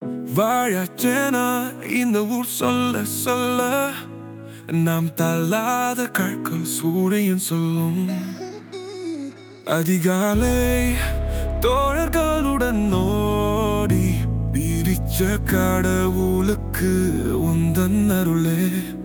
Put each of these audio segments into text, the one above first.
வாழச்சேன இந்த ஊர் சொல்ல சொல்ல நாம் தள்ளாத கற்கள் சூரியன் சொல்லும் அதிகாலை தோழர்களுடன் ஓடி பிரிச்ச கடவுளுக்கு உந்தன் அருளே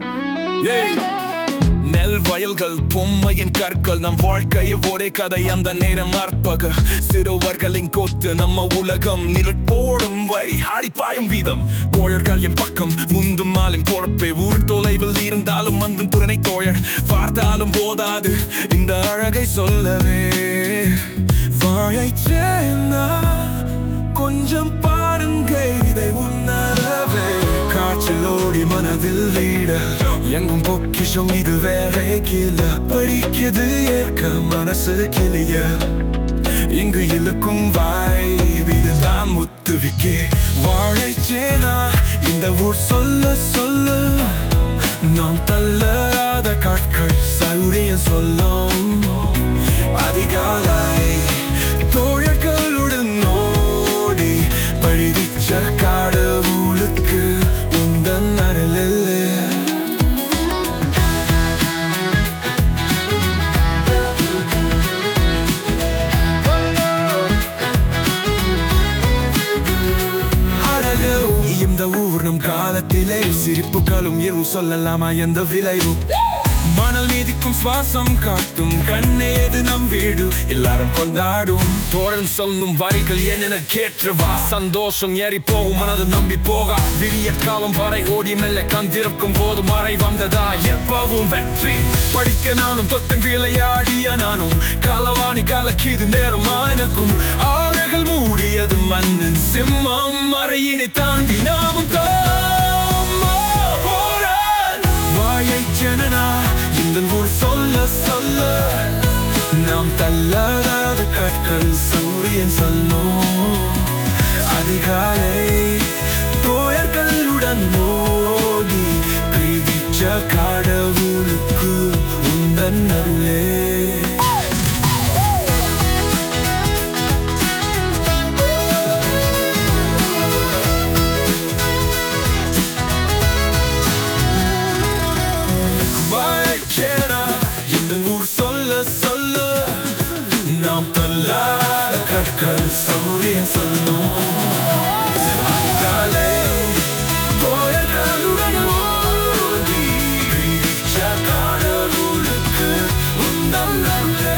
நெல் வயல்கள் பொம்மையின் கற்கள் நம் வாழ்க்கையை ஒரே கதை அந்த நேரம் அற்பக சிறுவர்களின் கொத்து நம்ம உலகம் நிழல் போடும் வழி ஆடிப்பாயும் வீதம் தோழர்கள் என் பக்கம் முந்தும் மாலின் பொறுப்பே ஊர் தொலைவில் இருந்தாலும் அன்பும் துணை தோழர் பார்த்தாலும் போதாது இந்த அழகை சொல்லவே வாழை சேர்ந்தா கொஞ்சம் பாருங்க இதை உணரவே காற்றிலோடி மனதில் வீட எங்கும் பொக்கிஷம் இது வேற கீழ படிக்கிறது ஏற்க மனசு கிளிய இங்கு இழுக்கும் வாய் இதுதான் முத்துவிக்கே வாழை சேனா இந்த ஊர் சொல்ல சொல்ல நாம் தள்ளாத காட்கள் சௌரியம் சொல்லும் அதிகாலை தோழர்களுடன் ஓடி பழிதிச்ச கடவுளுக்கு உந்தன் அருளில் அழகு இந்த ஊர் நம் காலத்திலே சிரிப்புகளும் எதுவும் சொல்லலாமா எந்த விளைவும் மணல் நீதிக்கும் சுவாசம் காட்டும் கண்ணேது நம் வீடு எல்லாரும் கொண்டாடும் தோழன் சொல்லும் வரிகள் என்னென்ன கேட்டுவா சந்தோஷம் ஏறி போகும் மனது நம்பி போகா விரிய காலம் வரை ஓடி மெல்ல கந்திருக்கும் போது மறை வந்ததா எப்பவும் வெற்றி படிக்க நானும் தொத்தன் விளையாடிய நானும் களவாணி கலக்கிது நேரமா எனக்கும் ஆறுகள் மூடியது மண்ணின் சிம்மம் மறையினை தாண்டி நாமும் வாயை ஜனனா இந்த ஊர் சொல்ல சொல்ல நாம் தள்ளாத கற்கள் சூரியன் சொல்லும் அதிகாலை தோழர்களுடன் மோதி பிரிவிச்ச கடவுளுக்கு உந்தன் அருளே வாழ்ச்சேனா இந்த ஊர் சொல்ல சொல்ல நாம் தள்ளாத கற்கள் சௌரியன் சொல்லும் அதிகாலை தோழர்களுடன் ஓடி பிரிச்ச கடவுளுக்கு உந்தன் அருளே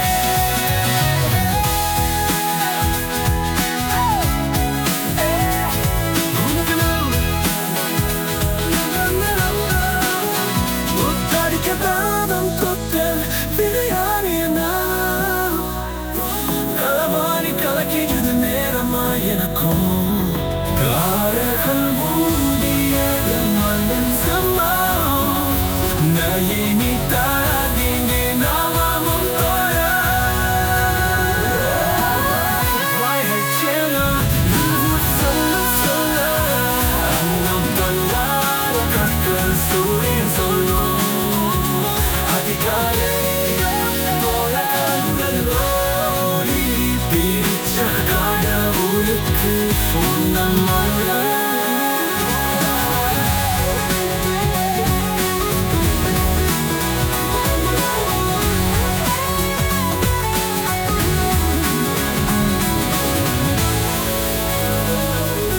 முத்தடிக்கதாதம் தொட்டல் விளையாடிய நான் களவாணி கலக்கிடுது நேரமா எனக்கும் காரர்கள் மூடியது மண்ணின் சம்மாவும் நயினி தாராதீங்க நாமமும் தோழ வாய்கள் சேனா ஊர் சொல்ல சொல்ல அன்னம் தள்ளாத கற்கள் சூரியன் சொல்லும் அதிகாலை தோழர்களுடன் ஓடி பிரிச்ச கடவுளுக்கு சொந்தமா